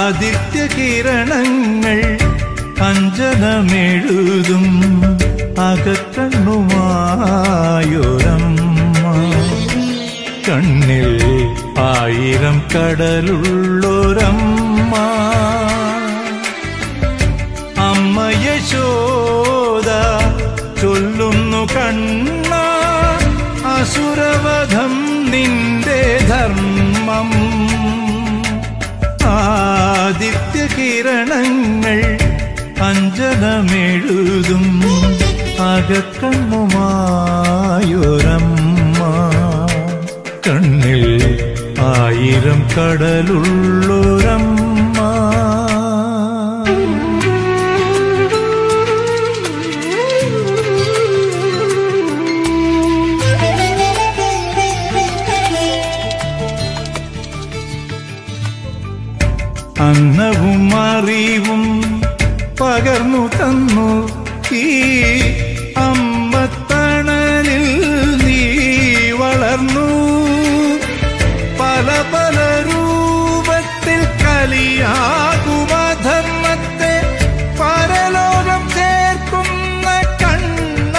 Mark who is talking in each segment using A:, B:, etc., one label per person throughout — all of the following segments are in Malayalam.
A: ആദിത്യ കിരണങ്ങൾ അഞ്ജനമെഴുതും അകക്കണ്ണുമായൊരമ്മ കണ്ണിൽ ആയിരം കടലുള്ളൊരമ്മ അമ്മ യശോദ ചൊല്ലുന്നു കണ്ണ അസുരവധം നിന്റെ ധർമ്മം ആദിത്യ കിരണങ്ങൾ അഞ്ജനമെഴുതും അകക്കണ്ണുമായൊരമ്മ കണ്ണിൽ ആയിരം കടലുള്ളൊരമ്മ അന്നവും അറിവും പകർന്നു തന്നു ഈ അമ്മത്തണലിൽ നീ വളർന്നു പല പല രൂപത്തിൽ കലിയാകുമധർമ്മത്തെ പരലോകം ചേർക്കുന്ന കണ്ണ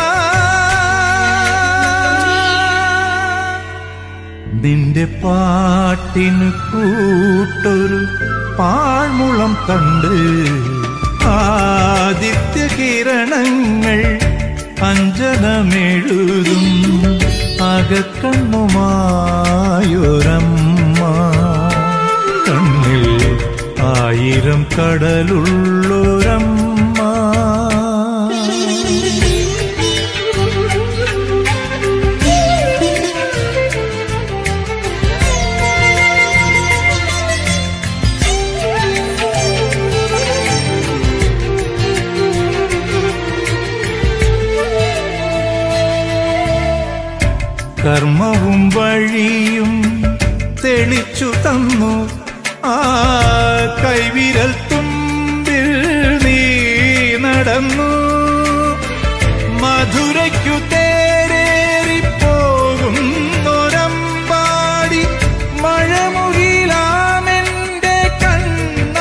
A: നിന്റെ പാട്ടിന് കൂട്ടൊരു പാഴ്മുളം കണ്ട് ആദിത്യ കിരണങ്ങൾ അഞ്ജനമെഴുതും അകക്കണ്ണുമായൊരമ്മ കണ്ണിൽ ആയിരം കടലുള്ളൊരമ്മ കർമ്മവും വഴിയും തെളിച്ചു തന്നു ആ കൈവിരൽ തുമ്പിൽ നീ നടന്നു മധുരയ്ക്കു തേരേറി പോകുന്നൊരമ്പാടി മഴമുകിലാമെന്റെ കണ്ണ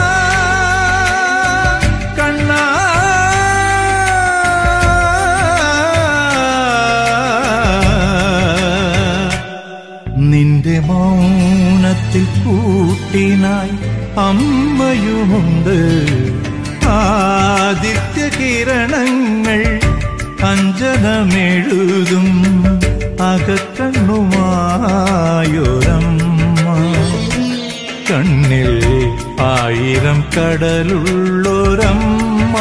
A: കണ്ണ നിന്റെ മൗനത്തിൽ കൂട്ടിനായി അമ്മയുമുണ്ട് ആദിത്യ കിരണങ്ങൾ അഞ്ജനമെഴുതും അകക്കണ്ണുമായൊരമ്മ കണ്ണിൽ ആയിരം കടലുള്ളൊരമ്മ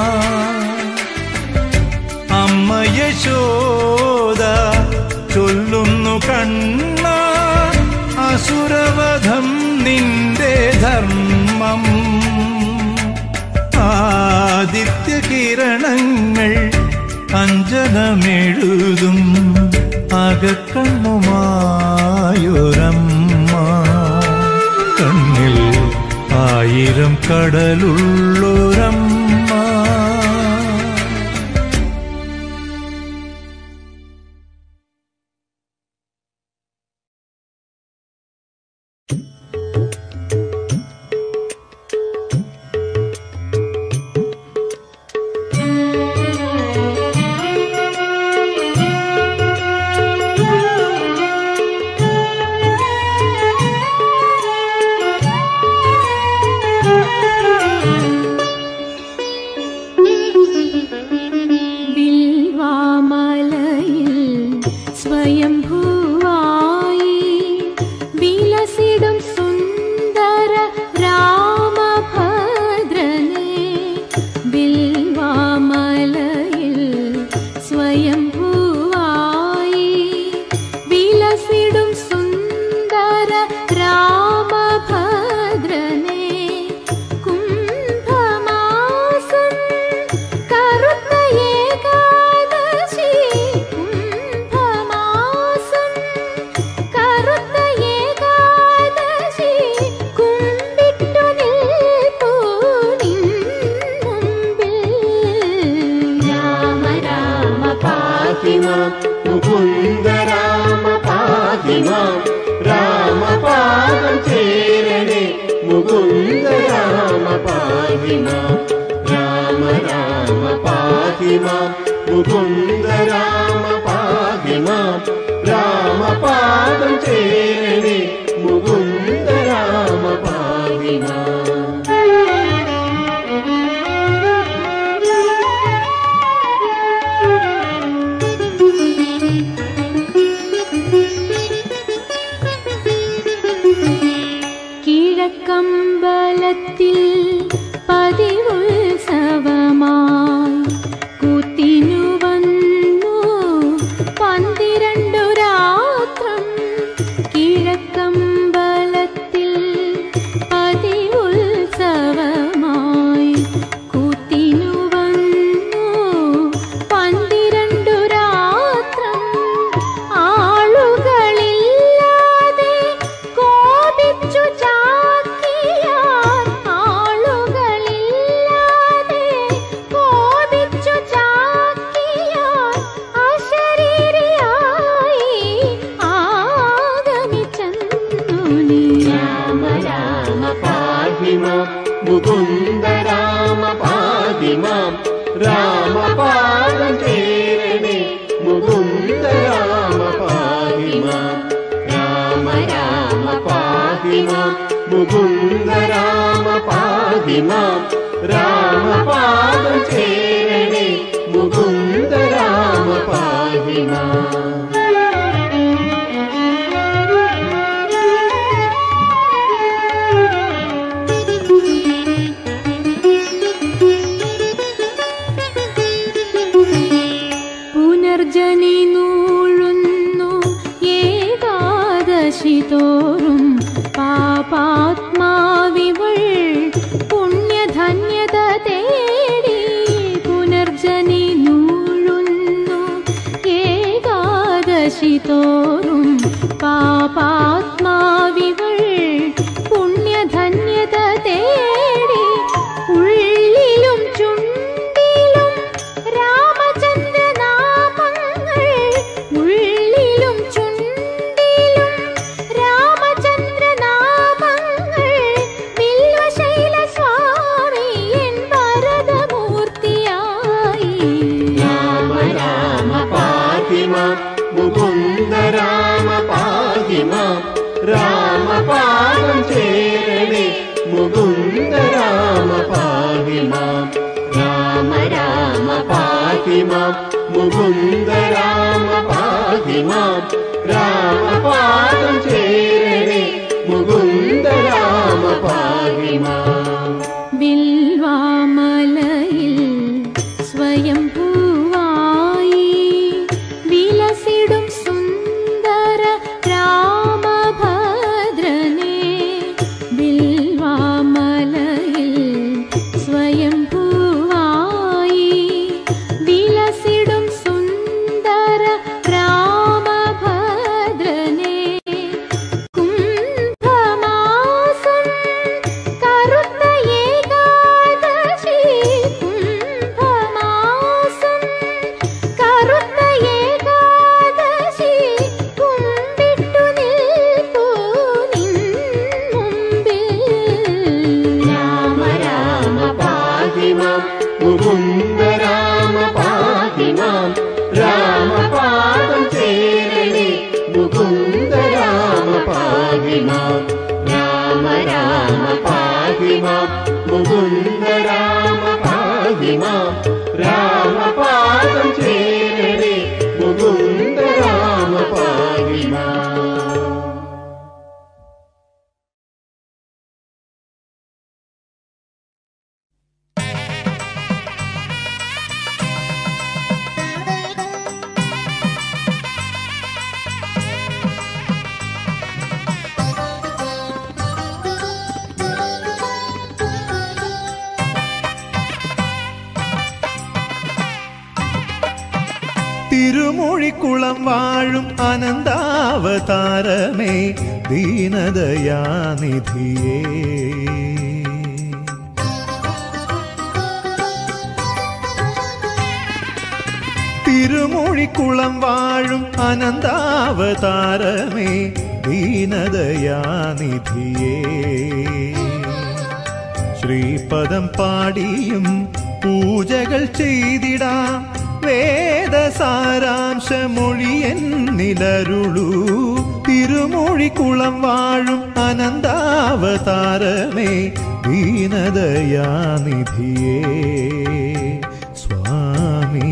A: അമ്മ യശോദ ചൊല്ലുന്നു കണ്ണ അസുരവധം നിന്റെ ധർമ്മം ആദിത്യ കിരണങ്ങൾ അഞ്ജനമെഴുതും അകക്കണ്ണുമായൊരമ്മ കണ്ണിൽ ആയിരം കടലുള്ളൊരമ്മ
B: വിൽവാമലയിൽ സ്വയംഭൂവായി വിലസിടും സുന്ദര രാമഭദ്രനെ വിൽവാമലയിൽ സ്വയംഭൂവായി വിലസിടും സുന്ദര രാമഭദ്രനെ കുംഭമാസം കറുത്ത ഏകാദശി കുംഭമാസം കറുത്ത ഏകാദശി കുമ്പിട്ടു നിൽപ്പൂ നിൻ മുമ്പിൽ രാമ രാമ
C: പാഹി മാം മുകുന്ദ രാമ പാഹി മാം രാമപാദം ചേരണേ മുകുന്ദ പാഹി മാം രാമ രാമ പാഹി മാം മുകുന്ദ രാമ പാഹി മാം രാമപാദം ചേരണേ മുകുന്ദ രാമ പാഹി മാം
B: കിഴക്കമ്പലത്തിൽ പതിവുത്സവമായി കൂത്തിനു വന്നു പന്തിരണ്ടു രാത്രം കിഴക്കമ്പലത്തിൽ പതിവുത്സവമായി കൂത്തിനു വന്നു പന്തിരണ്ടു രാത്രം ആളുകളില്ലാതെ കോപിച്ചു ചാക്കിയാർ ആളുകളില്ലാതെ കോപിച്ചു ചാക്കിയാർ അശരീരിയായി ആഗമിച്ചെന്നു നീ
C: രാമ രാമ പാഹി മാം മുകുന്ദ രാമ പാഹി മാം രാമപാദം ചേരണേ മുകുന്ദ രാമ പാഹി മാം രാമ രാമ പാഹി മാം മുകുന്ദ രാമ പാഹി മാം രാമപാദം ചേരണേ മുകുന്ദ രാമ പാഹി മാം
B: പുനർജനി നൂഴുന്നു ഏകാദശി തോറും പാപാത്മാവിവൾ പുണ്യധന്യത തേടി പുനർജനി നൂഴുന്നു ഏകാദശി തോറും പാപാത്മാവിവൾ പുണ്യധന്യത തേടി ഉള്ളിലും ചുണ്ടിലും രാമചന്ദ്രനാമങ്ങൾ ഉള്ളിലും ചുണ്ടിലും രാമചന്ദ്രനാമങ്ങൾ വില്വശൈല സ്വാമി എൻ വരദമൂർത്തിയായി
C: രാമ രാമ പാഹി മാം മുകുന്ദ രാമ പാഹി മാം രാമപാദം ചേരണേ മുകുന്ദ രാമ പാഹി മാം രാമ രാമ പാഹി മാം മുകുന്ദ രാമ പാഹി മാം രാമപാദം ചേരണേ മുകുന്ദ രാമ പാഹി മാം
B: വിൽവാമലയിൽ സ്വയം പൂവായി വിലസിടും സുന്ദര രാമഭദ്രനെ വിൽവാമലയിൽ സ്വയം പൂവായി വിലസിടും സുന്ദര രാമഭദ്രനെ കുംഭമാസം കറുത്ത ഏകാദശി കുംഭമാസം കറുത്ത ഏകാദശി കുമ്പിട്ടു നിൽപ്പൂ നിൻ മുമ്പിൽ
C: രാമ രാമ പാഹി മാം മുകുന്ദ രാമ പാഹി മാം രാമപാദം ചേരണേ മുകുന്ദ രാമ പാഹി മാം രാമ രാമ പാഹി മാം മുകുന്ദ രാമ പാഹി മാം രാമപാദം ചേരണേ മുകുന്ദ രാമ പാഹി മാം
A: തിരുമൊഴിക്കുളം വാഴും അനന്താവതാരമേ ദീനദയാനിധിയേ തിരുമൊഴിക്കുളം വാഴും അനന്താവതാരമേ ദീനദയാനിധിയേ ശ്രീ ശ്രീപദം പാടിയും പൂജകൾ ചെയ്തിടാം വേദസാരാംശമൊഴിയൻ നിലരുളൂ തിരുമൊഴിക്കുളം വാഴും അനന്താവതാരമേ ദീനദയാനിധിയേ സ്വാമി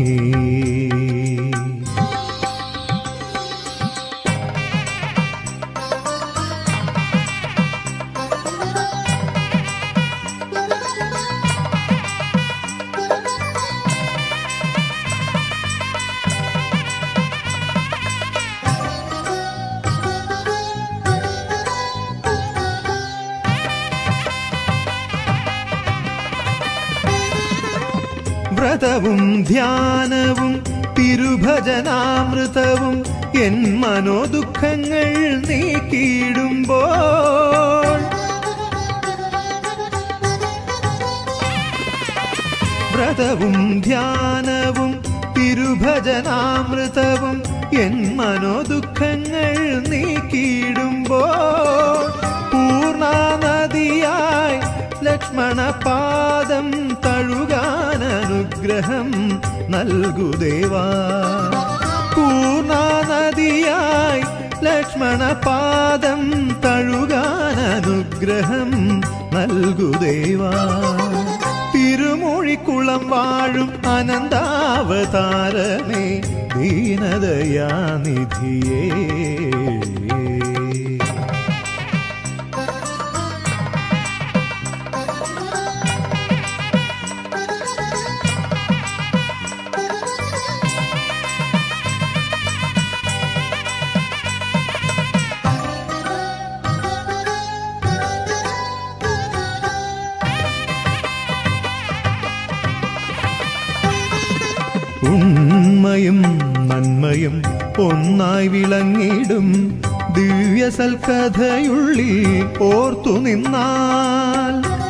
A: വ്രതവും ധ്യാനവും തിരുഭജനാമൃതവും എൻ മനോദുഃഖങ്ങൾ നീക്കിയിടുമ്പോൾ വ്രതവും ധ്യാനവും തിരുഭജനാമൃതവും എൻ മനോദുഃഖങ്ങൾ നീക്കിയിടുമ്പോൾ പൂർണ്ണാനദിയായി ലക്ഷ്മണപാദം തഴുകാൻ അനുഗ്രഹം നൽകു ദേവാ പൂർണ്ണാനദിയായി ലക്ഷ്മണപാദം തഴുകാൻ അനുഗ്രഹം നൽകു ദേവാ തിരുമൊഴിക്കുളം വാഴും അനന്താവതാരമേ ദീനദയാനിധിയേ ഉണ്മയും നന്മയും ഒന്നായി വിളങ്ങിടും ദിവ്യ സൽക്കഥയുള്ളിൽ ഓർത്തു നിന്നാൽ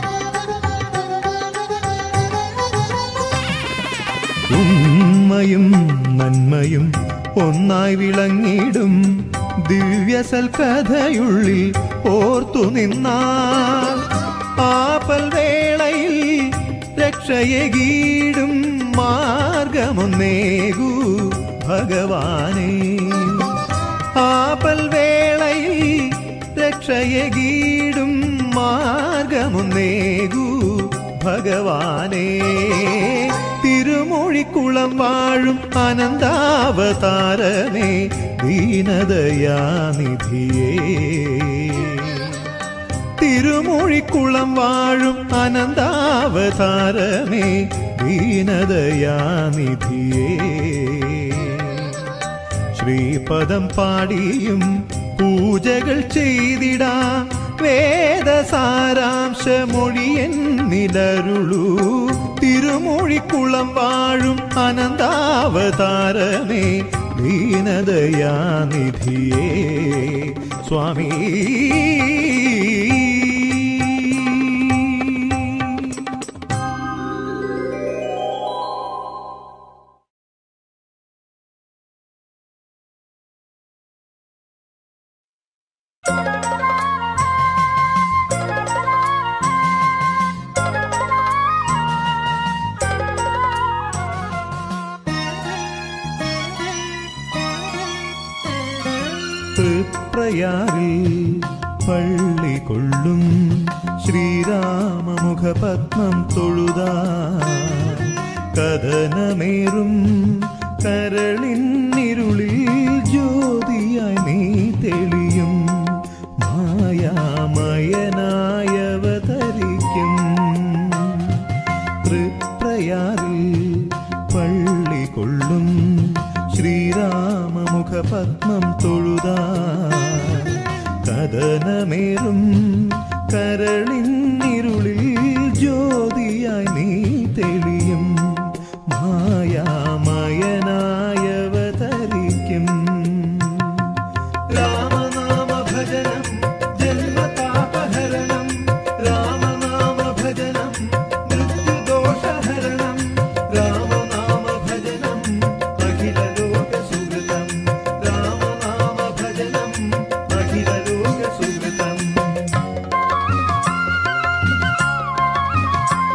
A: ഉണ്മയും നന്മയും ഒന്നായി വിളങ്ങിടും ദിവ്യ സൽക്കഥയുള്ളിൽ ഓർത്തു നിന്നാൽ ആപൽ വേളയിൽ രക്ഷയകീടും മാർഗമൊന്നേകൂ ഭഗവാനേ ആപൽ വേളയിൽ രക്ഷയകീടും മാർഗമൊന്നേകൂ ഭഗവാനേ തിരുമൊഴിക്കുളം വാഴും അനന്താവതാരമേ ദീനദയാനിധിയേ തിരുമൊഴിക്കുളം വാഴും അനന്താവതാരമേ ദീനദയാനിധിയേ ശ്രീപദം പാടിയും പൂജകൾ ചെയ്തിടാ വേദസാരാംശമൊഴിയൻ നിലരുളൂ തിരുമൊഴിക്കുളം വാഴും അനന്താവതാരമേ ദീനദയാനിധിയേ സ്വാമി തൃപ്രയാറിൽ പള്ളി കൊള്ളും ശ്രീരാമമുഖപത്മം തൊഴുതാ കഥനമേറും കരളിന്നിരുളിൽ ജ്യോതിയായി നീ തെളിയും മായാമയനായവതരിക്കും തൃപ്രയാറിൽ പള്ളി കൊള്ളും ശ്രീരാമമുഖപത്മം തൊഴുതാ കഥനമേറും കരളിന്നിരുളിൽ ജ്യോതിയായി നീ തെളിയും മായാമയനായവതരിക്കും രാമനാമ ഭജനം ജന്മതാപഹരണം രാമനാമ ഭജനം മൃത്യുദോഷഹരണം രാമനാമ ഭജനം അഖിലലോകസുഹൃതം രാമനാമ ഭജനം അഖിലലോകസുഹൃതം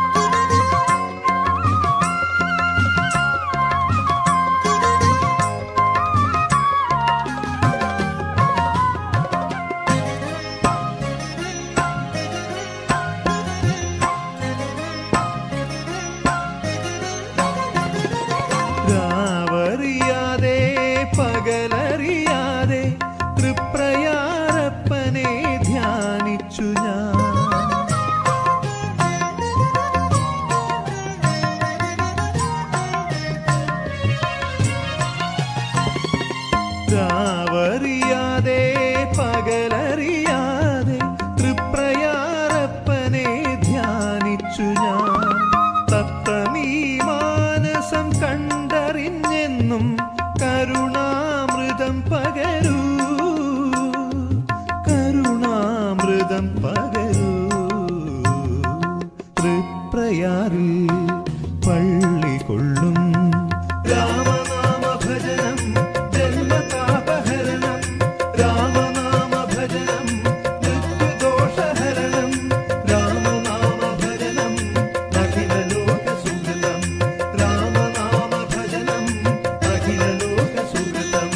D: തൃപ്രയാറിൽ പള്ളി കൊള്ളും
A: രാമനാമ ഭജനം ജന്മതാപഹരണം രാമനാമ ഭജനം മൃത്യുദോഷഹരണം രാമനാമ ഭജനം അഖിലലോകസുഹൃതം രാമനാമ ഭജനം അഖിലലോകസുഹൃതം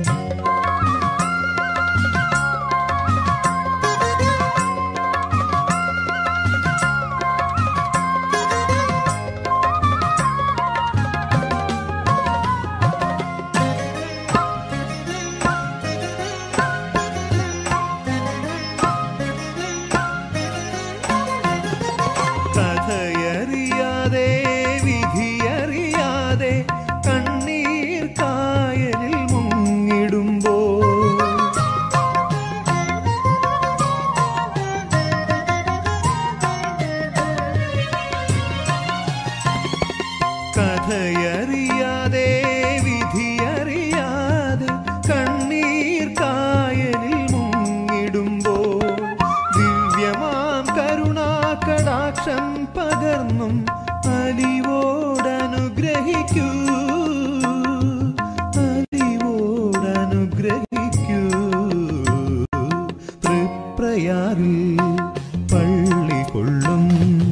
D: കഥയറിയാതെ വിധിയറിയാതെ കണ്ണീർ കായലിൽ മുങ്ങിടുമ്പോൾ കഥയറിയാതെ വിധിയറിയാതെ കണ്ണീർ കായലിൽ മുങ്ങിടുമ്പോൾ ദിവ്യമാം കരുണാകടാക്ഷം പകർന്നും അലിവോടനുഗ്രഹിക്കൂ അലിവോടനുഗ്രഹിക്കൂ തൃപ്രയാറിൽ പള്ളി കൊള്ളും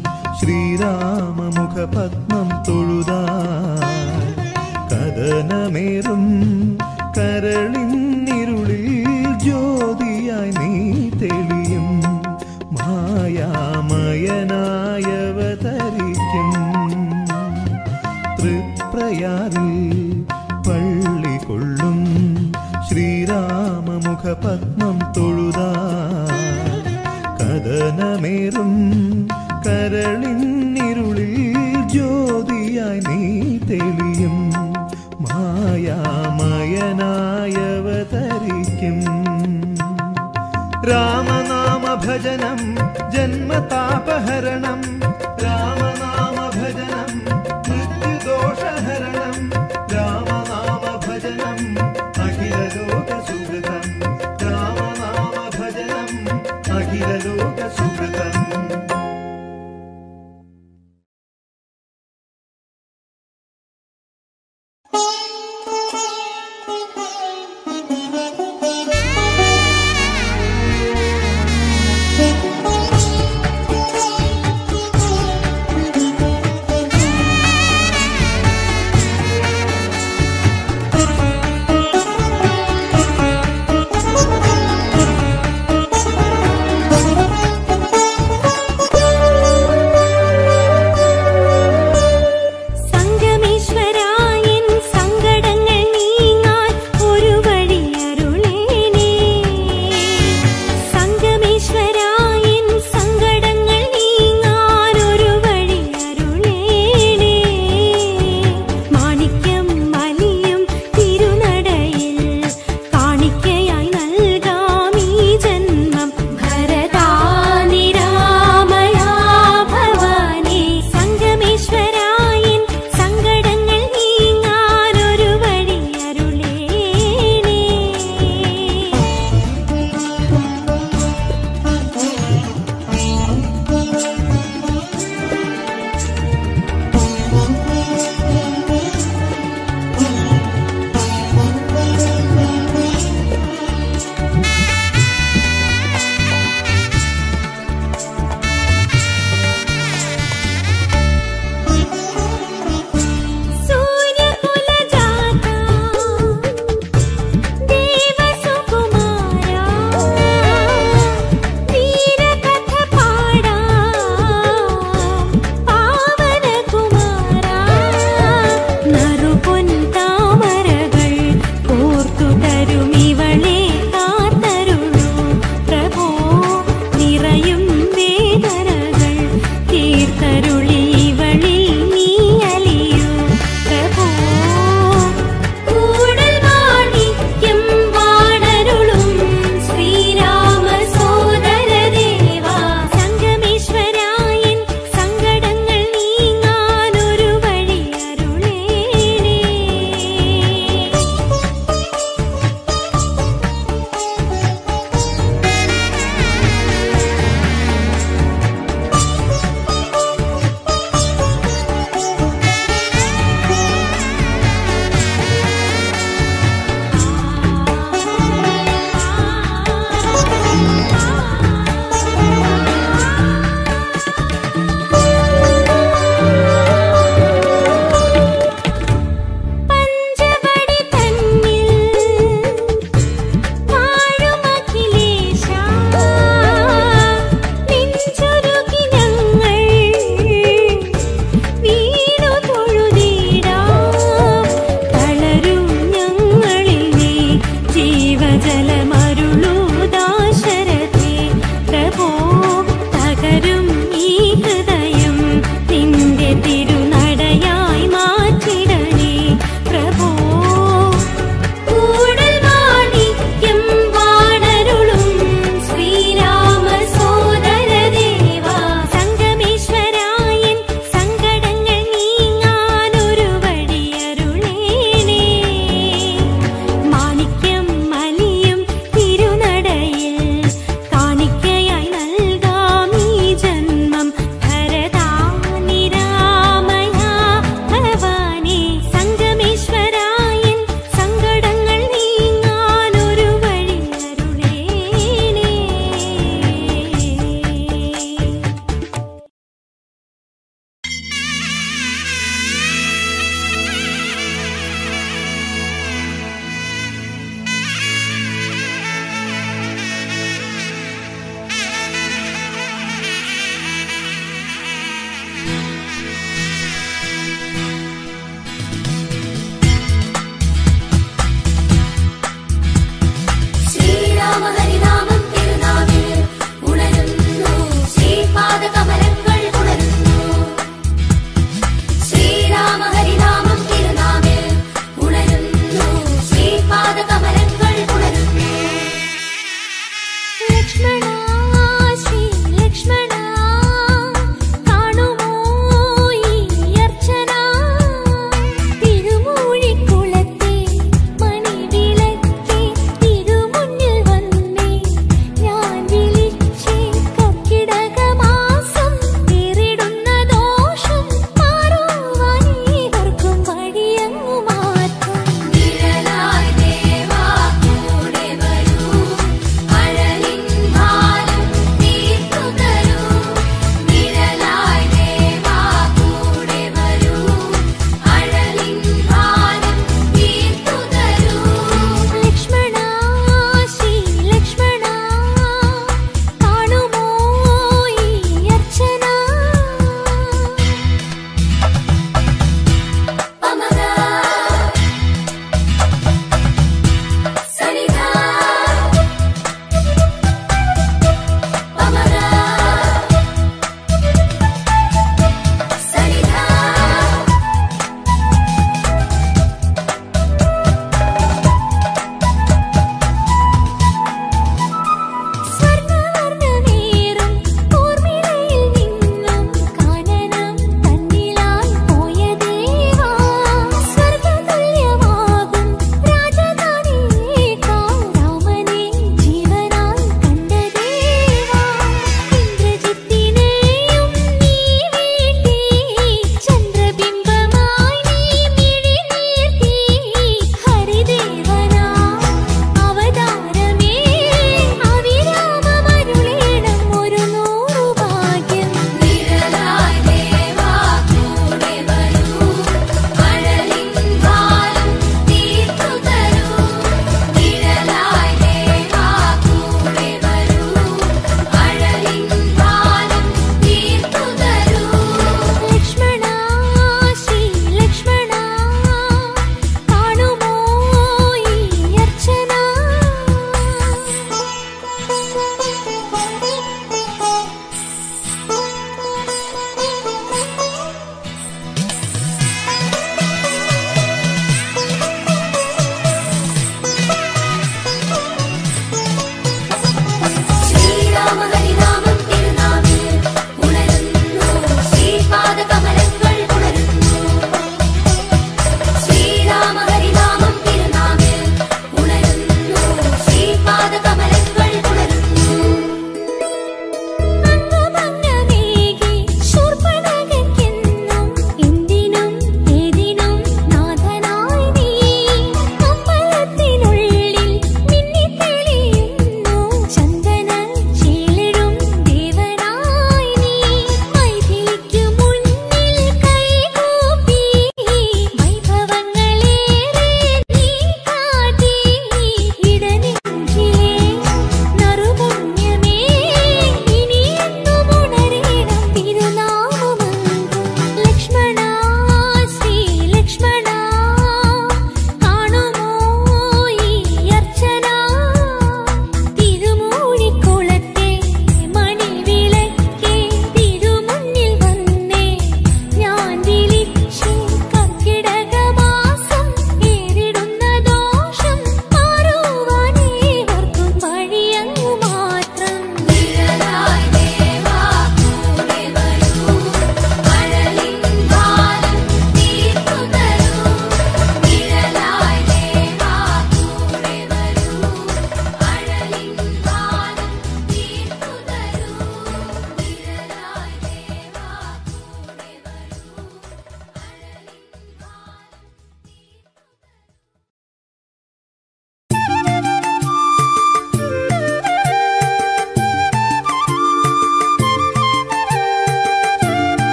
D: ശ്രീരാമമുഖപത്മം തൊഴുതാ കഥനമേറും കരളിന്നിരുളിൽ ജ്യോതിയായി നീ തെളിയും മായാമയനായവതരിക്കും തൃപ്രയാറിൽ പള്ളി കൊള്ളും ശ്രീരാമമുഖപത്മം തൊഴുതാ കഥനമേറും കരളിന്നിരുളിൽ ജ്യോതിയായി നീ തെളിയും മായാമയനായവതരിക്കും രാമനാമ ഭജനം ജന്മതാപഹരണം രാമനാമ ഭജനം മൃത്യുദോഷഹരണം രാമനാമ ഭജനം അഖിലലോകസുഹൃതം രാമനാമ ഭജനം അഖിലലോകസുഹൃതം
B: Thank you.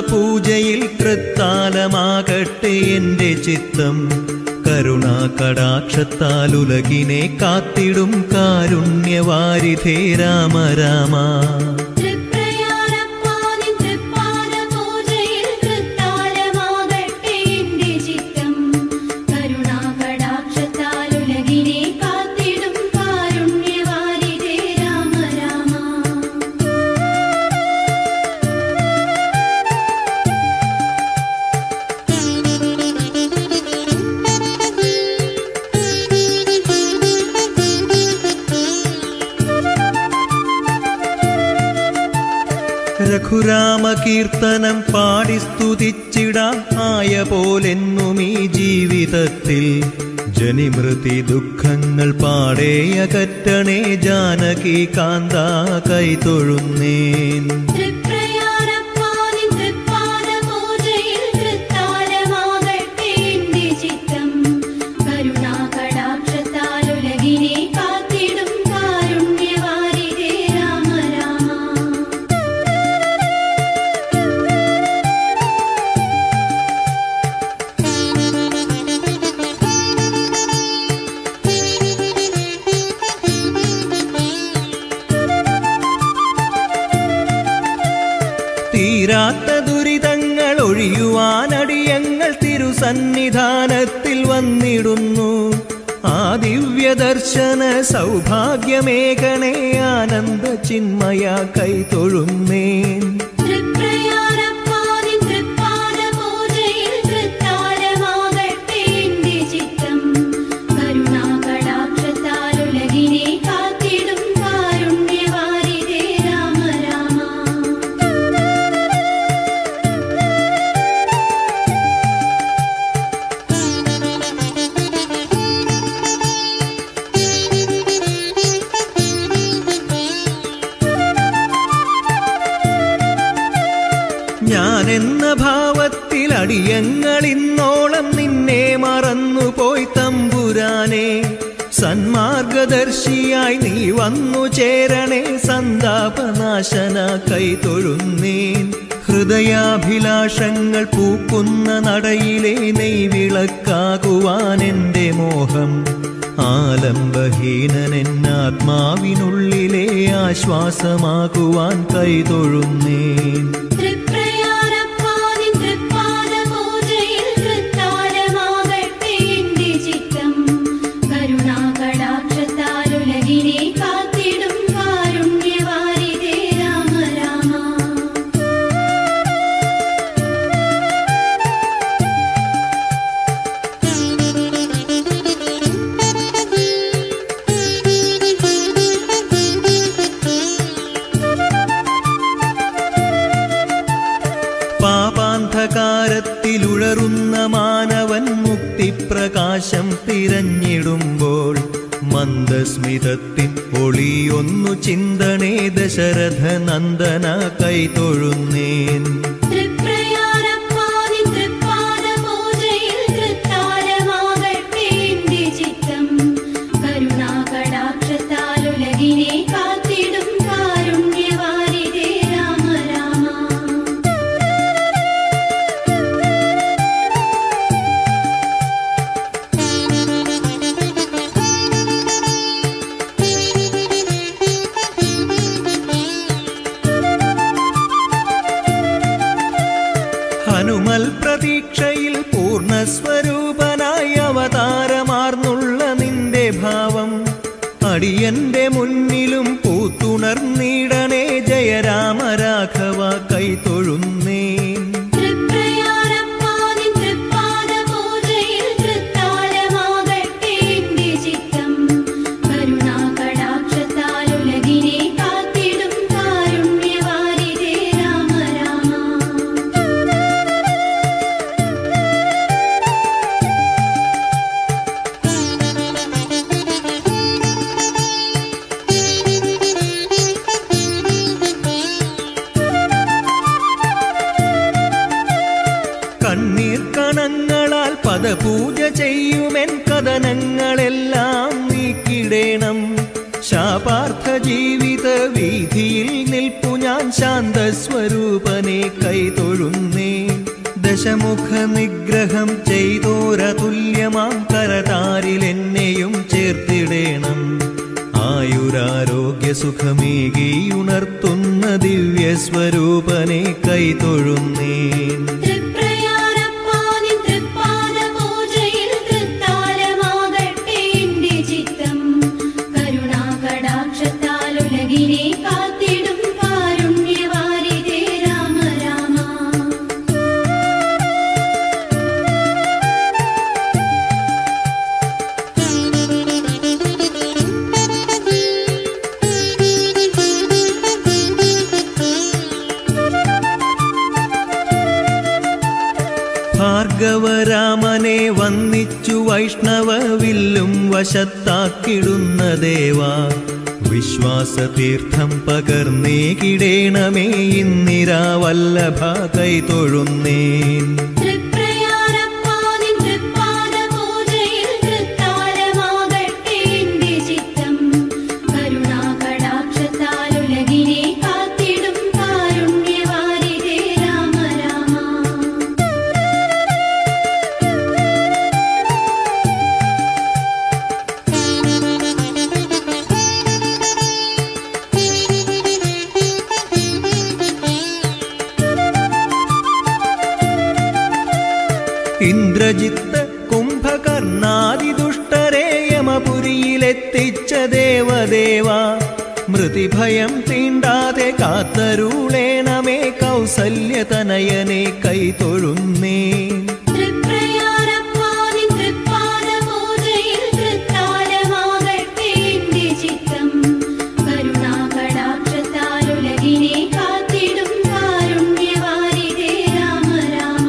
E: പൂജയിൽ തൃത്താലമാകട്ടെ എൻ്റെ ചിത്തം കരുണാ കടാക്ഷത്താൽ ഉലകിനെ കാത്തിടും കാരുണ്യവാരിധേ രാമ രാമ
B: തൃപ്രയാണപ്പാനിൻ തൃപ്പാദപൂജയിൽ തൃത്താലമാകട്ടെ എന്റെ ചിത്തം. കരുണാകടാക്ഷത്താലുലകിനെ കാത്തിടും കാരുണ്യവാരിധേ രാമ രാമ
E: രഘുരാമകീർത്തനം പാടി സ്തുതിച്ചിടാം ആയ പോലെന്നും ഈ ജീവിതത്തിൽ ജനിമൃതി ദുഃഖങ്ങൾ പാടേ അകറ്റണേ ജാനകി കാന്ത കൈതൊഴുന്നേൻ
B: തൃപ്രയാണപ്പാനിൻ തൃപ്പാദപൂജയിൽ തൃത്താലമാകട്ടെ എന്റെ ചിത്തം. കരുണാകടാക്ഷത്താലുലകിനെ കാത്തിടും കാരുണ്യവാരിധേ രാമ രാമ
E: തീരാത്ത ദുരിതങ്ങൾ ഒഴിയുവാനടിയങ്ങൾ തിരുസന്നിധാനത്തിൽ വന്നിടുന്നു ആ ദിവ്യദർശന സൗഭാഗ്യമേകണേ ആനന്ദ ചിന്മയ കൈതൊഴുന്നേൻ
B: തൃപ്രയാണപ്പാനിൻ തൃപ്പാദപൂജയിൽ തൃത്താലമാകട്ടെ എന്റെ ചിത്തം. കരുണാകടാക്ഷത്താലുലകിനെ കാത്തിടും കാരുണ്യവാരിധേ രാമ രാമ
E: ഞാൻ എന്ന ഭാവത്തിൽ അടിയങ്ങൾ ഇന്നോളം നിന്നെ മറന്നുപോയി തമ്പുരാനെ സന്മാർഗദർശിയായി നീ വന്നു ചേരണേ സന്താപനാശന കൈതൊഴുന്നേൻ ഹൃദയാഭിലാഷങ്ങൾ പൂക്കുന്ന നടയിലെ നെയ്വിളക്കാകുവാൻ എൻ്റെ മോഹം ആലംബഹീനനെന്നാത്മാവിനുള്ളിലെ ആശ്വാസമാകുവാൻ കൈതൊഴുന്നേൻ
B: തൃപ്രയാണപ്പാനിൻ തൃപ്പാദപൂജയിൽ തൃത്താലമാകട്ടെ എന്റെ ചിത്തം. കരുണാകടാക്ഷത്താലുലകിനെ കാത്തിടും കാരുണ്യവാരിധേ രാമ രാമ
E: പാപാന്ധകാരത്തിലുഴറുന്ന മാനവൻ മുക്തിപ്രകാശം തിരഞ്ഞിടുമ്പോൾ മന്ദസ്മിതത്തിൻ ഒളിയൊന്നു ചിന്തണേ ദശരഥ നന്ദന കൈതൊഴുന്നേൻ
B: തൃപ്രയാണപ്പാനിൻ തൃപ്പാദപൂജയിൽ തൃത്താലമാകട്ടെ എന്റെ ചിത്തം. കരുണാകടാക്ഷത്താലുലകിനെ കാത്തിടും കാരുണ്യവാരിധേ രാമ രാമ
E: ഹനുമൽ പ്രതീക്ഷയിൽ പൂർണ്ണസ്വരൂപനായി അവതാരമാർന്നുള്ള നിന്റെ ഭാവം അടിയന്റെ മുന്നിലും പൂത്തുണർന്നിടണേ ജയരാമ രാഘവ കൈതൊഴുന്നേൻ
B: തൃപ്രയാണപ്പാനിൻ തൃപ്പാദപൂജയിൽ തൃത്താലമാകട്ടെ എന്റെ ചിത്തം. കരുണാകടാക്ഷത്താലുലകിനെ കാത്തിടും കാരുണ്യവാരിധേ രാമ രാമ
E: കണ്ണീർ കണങ്ങളാൽ പദപൂജ ചെയ്യുമെൻ കഥനങ്ങളെല്ലാം നീക്കിടേണം ശാപാർത്ഥ ജീവിത വീതിയിൽ നിൽപ്പു ഞാൻ ശാന്തസ്വരൂപനെ കൈതൊഴുന്നേ ദശമുഖ നിഗ്രഹം ചെയ്തോരതുല്യമാം കരതാരിലെന്നെയും ചേർത്തിടേണം ആയുരാരോഗ്യ സുഖമേകിയുണർത്തുന്ന ദിവ്യസ്വരൂപനെ കൈതൊഴുന്നേൻ
B: തൃപ്രയാരപ്പാനിൻ തൃപ്പാദപൂജയിൽ തൃത്താലമാകട്ടെ എന്റെ ചിത്തം. കരുണാകടാക്ഷത്താൽ ഉലകിനെ കാത്തിടും കാരുണ്യവാരിധേ രാമ രാമ
E: ഭാർഗവരാമനെ വന്നിച്ചു വൈഷ്ണവ വില്ലും വശത്താക്കിടുന്ന ദേവാ വിശ്വാസതീർത്ഥം പകർന്നേ കിടേണമേ ഇന്ദിരാവല്ലഭ കൈതൊഴുന്നേൻ
B: തൃപ്രയാരപ്പാനിൻ തൃപ്പാദപൂജയിൽ തൃത്താലമാകട്ടെ എന്റെ ചിത്തം. കരുണാകടാക്ഷത്താൽ ഉലകിനെ കാത്തിടും കാരുണ്യവാരിധേ രാമ രാമ
E: ഇന്ദ്രജിത്ത് കുംഭകർണാദിദുഷ്ടരെ യമപുരിയിലെത്തിച്ച ദേവദേവ മൃതിഭയം തീണ്ടാതെ കാത്തരുളേണമേ കൗസല്യതനയനെ കൈതൊഴുന്നേ
B: തൃപ്രയാരപ്പാനിൻ തൃപ്പാദപൂജയിൽ തൃത്താലമാകട്ടെ എന്റെ ചിത്തം. കരുണാകടാക്ഷത്താൽ ഉലകിനെ കാത്തിടും കാരുണ്യവാരിധേ രാമ രാമ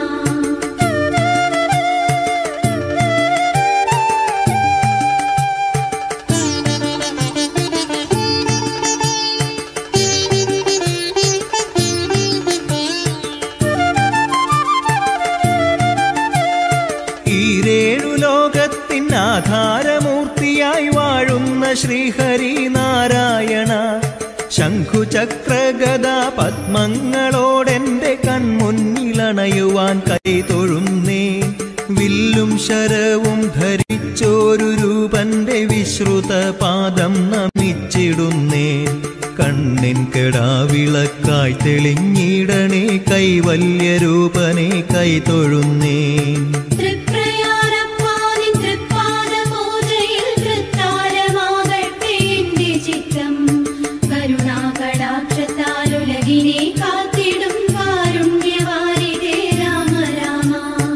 E: ഈരേഴു ലോകത്തിൻ ആധാരമൂർത്തിയായി വാഴുന്ന ശ്രീഹരി നാരായണ ശംഖുചക്രഗദ പത്മങ്ങളോടെന്റെ കൺമുന്നിലണയുവാൻ കൈതൊഴുന്നേ വില്ലും ശരവും ധരിച്ചോരു രൂപന്റെ വിശ്രുത പാദം നമിച്ചിടുന്നേ കണ്ണിൻ കെടാവിളക്കായി തെളിഞ്ഞിടണേ കൈവല്യരൂപനെ കൈതൊഴുന്നേ
B: തൃപ്രയാരപ്പാനിൻ തൃപ്പാദപൂജയിൽ തൃത്താലമാകട്ടെ എന്റെ ചിത്തം. കരുണാകടാക്ഷത്താൽ ഉലകിനെ കാത്തിടും കാരുണ്യവാരിധേ രാമ രാമ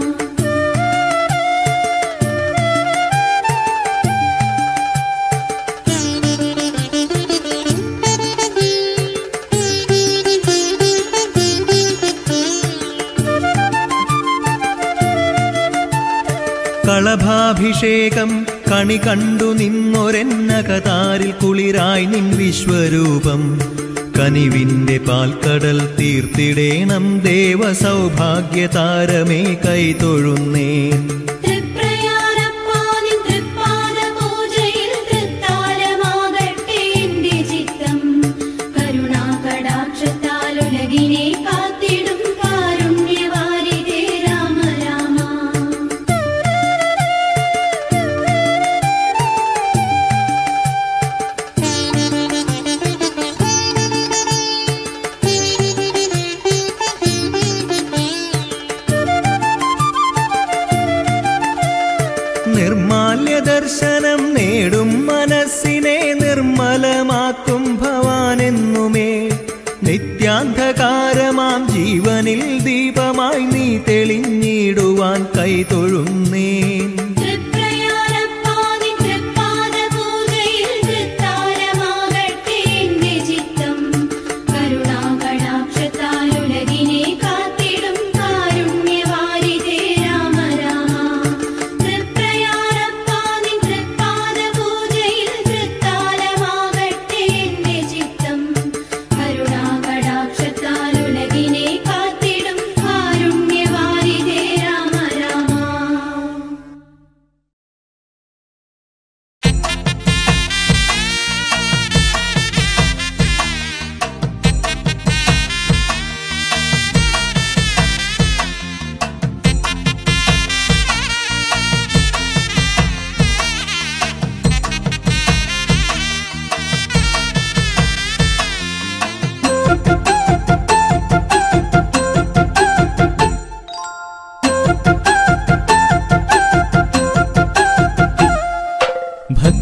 E: കളഭാഭിഷേകം കണി കണ്ടു നിന്നൊരെന്നകതാരിൽ കുളിരായി നിൻ വിശ്വരൂപം കനിവിന്റെ പാൽക്കടൽ തീർത്തിടേണം ദേവ സൗഭാഗ്യതാരമേ കൈതൊഴുന്നേൻ
B: തൃപ്രയാരപ്പാനിൻ തൃപ്പാദപൂജയിൽ തൃത്താലമാകട്ടെ എന്റെ ചിത്തം. കരുണാകടാക്ഷത്താൽ ഉലകിനെ കാത്തിടും കാരുണ്യവാരിധേ രാമ രാമ
E: നിർമാല്യ ദർശനം നേടും മനസ്സിനെ നിർമ്മലമാക്കും ഭവാനെന്നുമേ നിത്യാന്ധകാരമാം ജീവനിൽ ദീപമായി നീ തെളിഞ്ഞിടുവാൻ കൈതൊഴുന്നേൻ
B: തൃപ്രയാരപ്പാനിൻ തൃപ്പാദപൂജയിൽ തൃത്താലമാകട്ടെ എന്റെ ചിത്തം. കരുണാകടാക്ഷത്താൽ ഉലകിനെ കാത്തിടും കാരുണ്യവാരിധേ രാമ രാമ തൃപ്രയാരപ്പാനിൻ തൃപ്പാദപൂജയിൽ തൃത്താലമാകട്ടെ എന്റെ ചിത്തം. കരുണാകടാക്ഷത്താൽ ഉലകിനെ കാത്തിടും കാരുണ്യവാരിധേ രാമ രാമ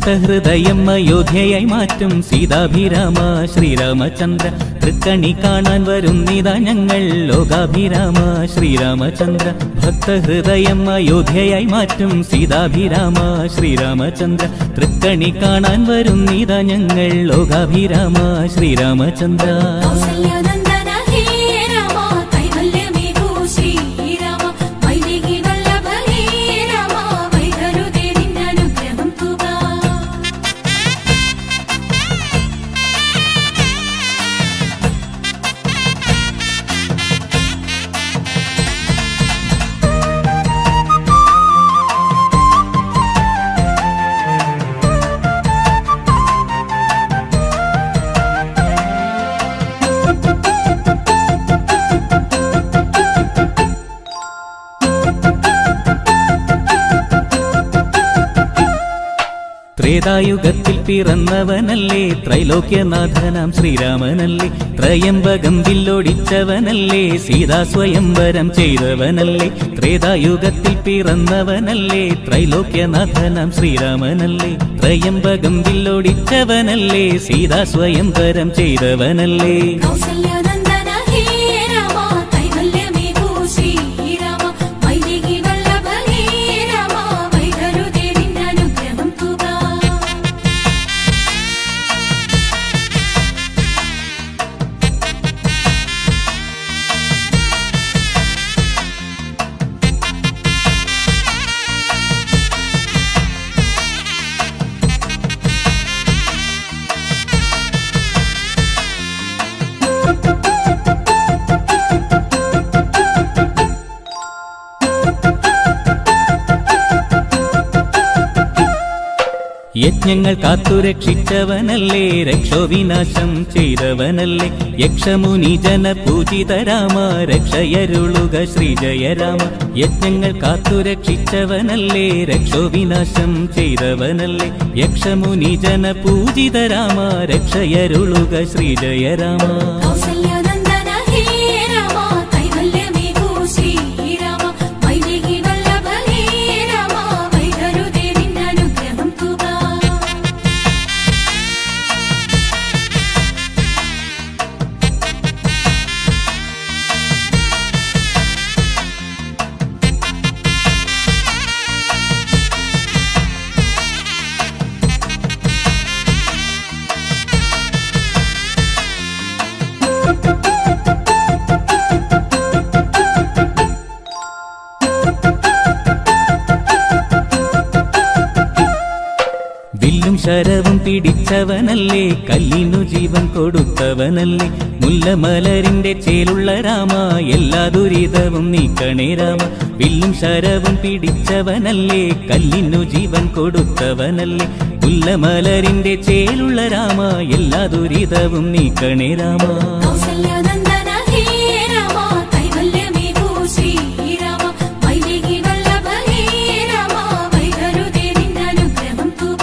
E: ഭക്തഹൃദയം അയോധ്യയായി മാറ്റും സീതാഭിരാമ ശ്രീരാമചന്ദ്ര തൃക്കണി കാണാൻ വരുന്നിതാ ഞങ്ങൾ ലോകാഭിരാമ ശ്രീരാമചന്ദ്ര ഭക്തഹൃദയം അയോധ്യയായി മാറ്റും സീതാഭിരാമ ശ്രീരാമചന്ദ്ര തൃക്കണി കാണാൻ വരുന്നിതാ ഞങ്ങൾ ലോകാഭിരാമ ശ്രീരാമചന്ദ്ര
B: കൗസല്യനന്ദന ഹേ രാമ കൈവല്യമേകൂ ശ്രീരാമ വൈദേഹി വല്ലഭ ഹേ രാമ വൈകരുതേ നിന്നനുഗ്രഹം തുക
E: ത്രേതായുഗത്തിൽ പിറന്നവനല്ലേ ത്രൈലോക്യനാഥനാം ശ്രീരാമനല്ലേ ത്രയംബകം വില്ലൊടിച്ചവനല്ലേ സീതാ സ്വയംവരം ചെയ്തവനല്ലേ ത്രേതായുഗത്തിൽ പിറന്നവനല്ലേ ത്രൈലോക്യനാഥനാം ശ്രീരാമനല്ലേ ത്രയംബകം വില്ലൊടിച്ചവനല്ലേ സീതാ സ്വയംവരം ചെയ്തവനല്ലേ
B: കൗസല്യനന്ദന ഹേ രാമ കൈവല്യമേകൂ ശ്രീരാമ വൈദേഹി വല്ലഭ ഹേ രാമ വൈകരുതേ നിന്നനുഗ്രഹം തുക
E: യജ്ഞങ്ങൾ കാത്തുരക്ഷിച്ചവനല്ലേ രക്ഷോവിനാശം ചെയ്തവനല്ലേ യക്ഷമുനി ജന പൂജിത രാമ രക്ഷയരുളുക ശ്രീജയരാമ യജ്ഞങ്ങൾ കാത്തുരക്ഷിച്ചവനല്ലേ രക്ഷോവിനാശം ചെയ്തവനല്ലേ യക്ഷമുനി ജന പൂജിത രാമ രക്ഷയരുളുക ശ്രീജയരാമ
B: കൗസല്യനന്ദന ഹേ രാമ കൈവല്യമേകൂ ശ്രീരാമ വൈദേഹി വല്ലഭ ഹേ രാമ വൈകരുതേ നിന്നനുഗ്രഹം തുക
E: വില്ലും ശരവും പിടിച്ചവനല്ലേ കല്ലിനു ജീവൻ കൊടുത്തവനല്ലേ മുല്ലമലരിന്റെ ചേലുള്ള രാമ എല്ലാ ദുരിതവും നീക്കണേ രാമ വില്ലും ശരവും പിടിച്ചവനല്ലേ കല്ലിനു ജീവൻ കൊടുത്തവനല്ലേ മുല്ലമലരിന്റെ ചേലുള്ള രാമ എല്ലാ ദുരിതവും നീക്കണേ രാമ
B: കൗസല്യനന്ദന ഹേ രാമ കൈവല്യമേകൂ ശ്രീരാമ വൈദേഹി വല്ലഭ ഹേ രാമ വൈകരുതേ നിന്നനുഗ്രഹം തുക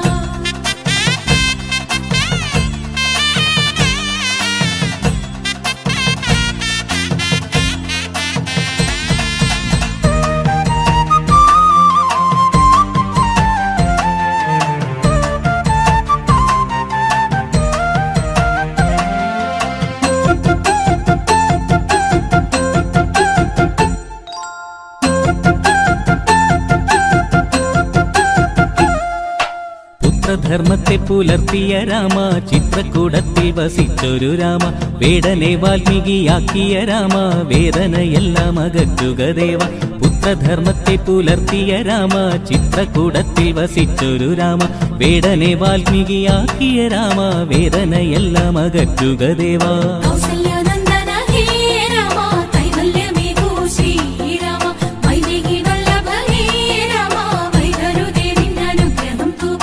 E: പുത്രധർമ്മത്തെ പുലർത്തിയ രാമ ചിത്രകൂടത്തിൽ വസിച്ചൊരു രാമ വേടനെ വാൽമീകിയാക്കിയ രാമ വേദനയെല്ലാം അകറ്റുക ദേവ പുത്രധർമ്മത്തെ പുലർത്തിയ രാമ ചിത്രകൂടത്തിൽ വസിച്ചൊരു രാമ വേടനെ വാൽമീകിയാക്കിയ രാമ വേദനയെല്ലാം അകറ്റുക ദേവാ
B: കൗസല്യനന്ദന ഹേ രാമ കൈവല്യമേകൂ ശ്രീരാമ വൈദേഹി വല്ലഭ ഹേ രാമ വൈകരുതേ നിന്നനുഗ്രഹം തുക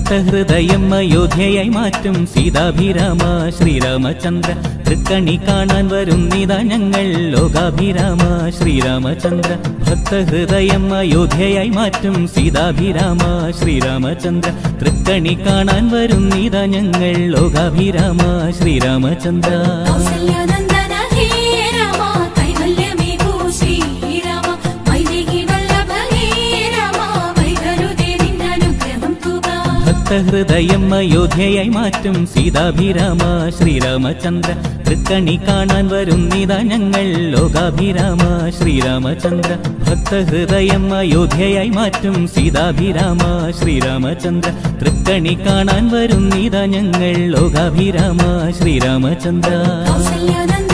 E: ഭക്തഹൃദയം അയോധ്യയായി മാറ്റും സീതാഭിരാമ ശ്രീരാമചന്ദ്ര തൃക്കണി കാണാൻ വരും നിതാ ഞങ്ങൾ ലോകാഭിരാമ ശ്രീരാമചന്ദ്ര ഭക്തഹൃദയം അയോധ്യയായി മാറ്റും സീതാഭിരാമ ശ്രീരാമചന്ദ്ര തൃക്കണി കാണാൻ വരും നിതാ ഞങ്ങൾ ലോകാഭിരാമ ശ്രീരാമചന്ദ്ര
B: കൗസല്യനന്ദന ഹേ രാമ കൈവല്യമേകൂ ശ്രീരാമ വൈദേഹി വല്ലഭ ഹേ രാമ വൈകരുതേ നിന്നനുഗ്രഹം തുക
E: ഭക്തഹൃദയം അയോധ്യയായി മാറ്റും സീതാഭിരാമ ശ്രീരാമചന്ദ്ര തൃക്കണി കാണാൻ വരും നിതാ ഞങ്ങൾ ലോകാഭിരാമ ശ്രീരാമചന്ദ്ര ഭക്തഹൃദയം അയോധ്യയായി മാറ്റും സീതാഭിരാമ ശ്രീരാമചന്ദ്ര തൃക്കണി കാണാൻ വരും നിതാ ഞങ്ങൾ ലോകാഭിരാമ ശ്രീരാമചന്ദ്ര
B: കൗസല്യനന്ദന